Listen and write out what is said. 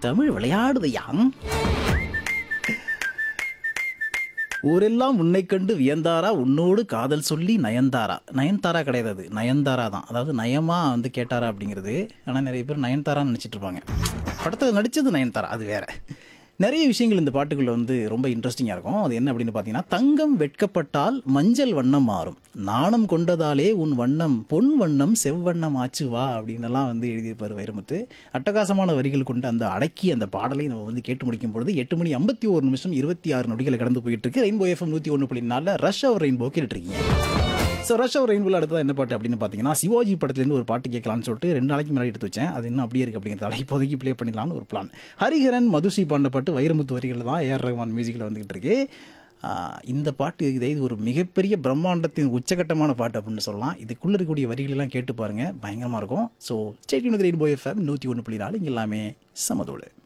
தமிழ் விளையாடுதையாம் ஊரெல்லாம் உன்னை கண்டு வியந்தாரா உன்னோடு காதல் சொல்லி நயன்தாரா நயன்தாரா கிடையாது அது நயன்தாரா தான் அதாவது நயமா வந்து கேட்டாரா அப்படிங்கிறது ஆனால் நிறைய பேர் நயன்தாரான்னு நினச்சிட்டு இருப்பாங்க படத்தில் நடித்தது நயன்தாரா அது வேற நிறைய விஷயங்கள் இந்த பாட்டுக்குள்ள வந்து ரொம்ப இன்ட்ரெஸ்டிங்காக இருக்கும் அது என்ன அப்படின்னு பார்த்தீங்கன்னா தங்கம் வெட்கப்பட்டால் மஞ்சள் வண்ணம் மாறும் நாணம் கொண்டதாலே உன் வண்ணம் பொன் வண்ணம் செவ்வண்ணம் ஆச்சு வா அப்படின்னெல்லாம் வந்து எழுதியிருப்பார் வைரமுத்து அட்டகாசமான வரிகள் கொண்டு அந்த அடக்கி அந்த பாடலை நம்ம வந்து கேட்டு முடிக்கும் பொழுது எட்டு மணி ஐம்பத்தி ஒரு நிமிஷம் இருபத்தி ஆறு நொடிகளை கடந்து போயிட்டு இருக்கு ரெயின்போ எஃப்எம் நூற்றி ஒன்று புள்ளி நாலில் ரஷ் அவர் ரெயின்போ கேட்டுட்டு இருக்கீங்க ஸோ ரஷ் அவர் ரெயின்போல அடுத்தது என்ன பாட்டு அப்படின்னு பார்த்தீங்கன்னா சிவாஜி படத்துலேருந்து ஒரு பாட்டு கேட்கலாம்னு சொல்லிட்டு ரெண்டு நாளைக்கு முன்னாடி எடுத்து வச்சேன் அது இன்னும் அப்படியே இருக்கு அப்படிங்கிறதால இப்போதைக்கு ப்ளே பண்ணிடலாம்னு ஒரு பிளான் ஹரிஹரன் மதுசி பாடின பாட்டு வைரமுத்து வரிகள் தான் ஏஆர் ரஹ்மான் மியூசிக்கில் வந்துகிட்டு இருக்கு ஆஹ் இந்த பாட்டு இதை இது ஒரு மிகப்பெரிய பிரம்மாண்டத்தின் உச்சகட்டமான பாட்டு அப்படின்னு சொல்லலாம் இதுக்குள்ளே இருக்கக்கூடிய வரிகள் எல்லாம் கேட்டு பாருங்க பயங்கரமாக இருக்கும் so state unit Rainbow FM நூற்றி ஒன்று புள்ளி நாலு இங்கே எல்லாமே சமதோடு